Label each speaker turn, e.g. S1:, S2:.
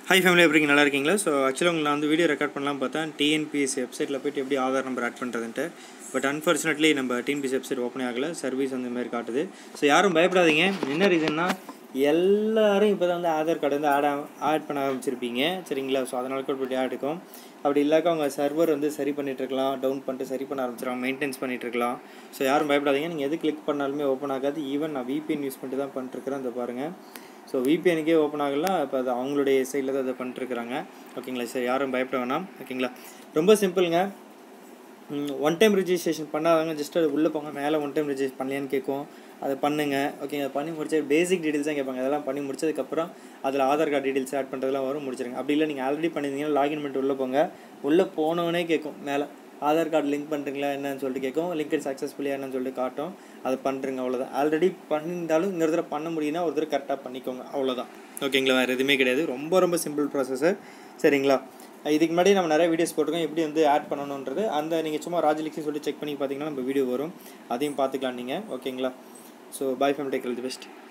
S1: high family எப்படி நல்லா இருக்கீங்களா ஸோ ஆக்சுவலாக உங்களுக்கு நான் வந்து வீடியோ ரெக்கார்ட் பண்ணலாம் பார்த்தேன் டிஎன்பிஎஸ்சி வெப்சைட்டில் போயிட்டு எப்படி ஆதார் நம்பர் ஆட் பண்ணுறதுன்ட்டு பட் அன்ஃபார்ச்சுனேட்லி நம்ம டிஎன்பிஎஸ்சி வெப்சைட் ஓப்பனே ஆகலை சர்வீஸ் அந்த மாதிரி காட்டுது ஸோ யாரும் பயப்படாதீங்க என்ன ரீசன்னா எல்லாரும் இப்போ தான் வந்து ஆதார் கார்டு வந்து ஆட் ஆட் பண்ண ஆரம்பிச்சிருப்பீங்க சரிங்களா ஸோ அதனால கூட இப்படி ஆட் இருக்கும் அப்படி இல்லாக்க அவங்க சர்வர் வந்து சரி பண்ணிட்டு இருக்கலாம் டவுன் பண்ணிட்டு சரி பண்ண ஆரம்பிச்சிருவாங்க மெயின்டைன்ஸ் பண்ணிட்டு இருக்கலாம் ஸோ யாரும் பயப்படாதீங்க நீங்கள் எது கிளிக் பண்ணாலுமே ஓப்பன் ஆகாது ஈவன் நான் VPN யூஸ் பண்ணிட்டு தான் பண்ணிட்டுருக்கிறேன் அந்த பாருங்கள் ஸோ விபிஎனுக்கே ஓப்பன் ஆகலாம் இப்போ அது அவங்களுடைய சைடில் தான் அதை பண்ணிட்டுருக்குறாங்க ஓகேங்களா சரி யாரும் பயப்பட வேணாம் ஓகேங்களா ரொம்ப சிம்பிளுங்க ஒன் டைம் ரிஜிஸ்ட்ரேஷன் பண்ணாதவங்க ஜஸ்ட் அது உள்ளே போங்க மேலே ஒன் டைம் ரிஜிஸ்ட்ரேஷன் பண்ணலையான்னு கேட்கும் அதை பண்ணுங்க ஓகேங்க பண்ணி முடிச்ச பேசிக் டீடைல்ஸ் தான் கேட்பாங்க அதெல்லாம் பண்ணி முடிச்சதுக்கப்புறம் அதில் ஆதார் கார்டு டீடைல்ஸ் ஆட் பண்ணுறதுலாம் வரும் முடிச்சிருங்க அப்படி இல்லை நீங்கள் ஆல்ரெடி பண்ணியிருந்தீங்கன்னா லாகின் பண்ணிட்டு உள்ளே போங்க உள்ளே போனவனே கேட்கும் மேலே ஆதார் கார்டு லிங்க் பண்ணுறீங்களா என்னன்னு சொல்லிட்டு கேட்கும் லிங்க் சக்ஸஸ்ஃபுல்லியாக என்னன்னு சொல்லிட்டு காட்டும் அதை பண்ணுறீங்க அவ்வளோதான் ஆல்ரெடி பண்ணியிருந்தாலும் இன்னொரு தடவை பண்ண முடியும்னா ஒரு தடவை கரெக்டாக பண்ணிக்கோங்க அவ்வளோதான் ஓகேங்களா வேறு எதுவுமே கிடையாது ரொம்ப ரொம்ப சிம்பிள் ப்ராசஸர் சரிங்களா இதுக்கு முன்னாடி நம்ம நிறைய வீடியோஸ் போட்டிருக்கோம் எப்படி வந்து ஆட் பண்ணணுன்றது அந்த நீங்கள் சும்மா ராஜலிக்ஸி சொல்லி செக் பண்ணி பார்த்தீங்கன்னா நம்ம வீடியோ வரும் அதையும் பார்த்துக்கலாம் நீங்கள் ஓகேங்களா so bye fam take the best